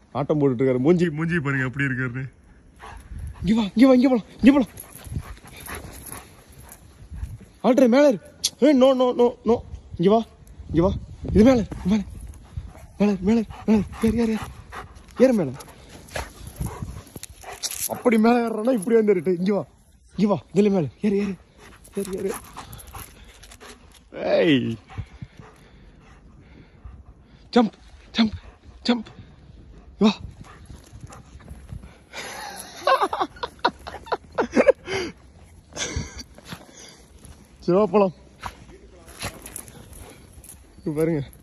ஆட்டம் போட்டுட்டு இருக்காரு மூஞ்சி மூஞ்சி பாருங்க எப்படி இருக்காரு இங்க வா இங்க வா இங்க போலாம் இங்க போலாம் ஆல்ட்ரே மேல இரு ஏய் நோ நோ நோ நோ இங்க வா இங்க வா இது மேல இரு, மேல மேல இரு, மேல இரு, மேல இரு. ஏறு ஏறு ஏறு ஏறு மேல அப்படி மேல ஏறானா இப்படி வந்து ஏறிட்டு இங்க வா இங்க வா இதுல மேல ஏறு ஏறு ஏறு ஏறு ஏய் ஜம்ப் ஜம்ப் ஜம்ப் வா சரி வா போலாம் இங்க பாருங்க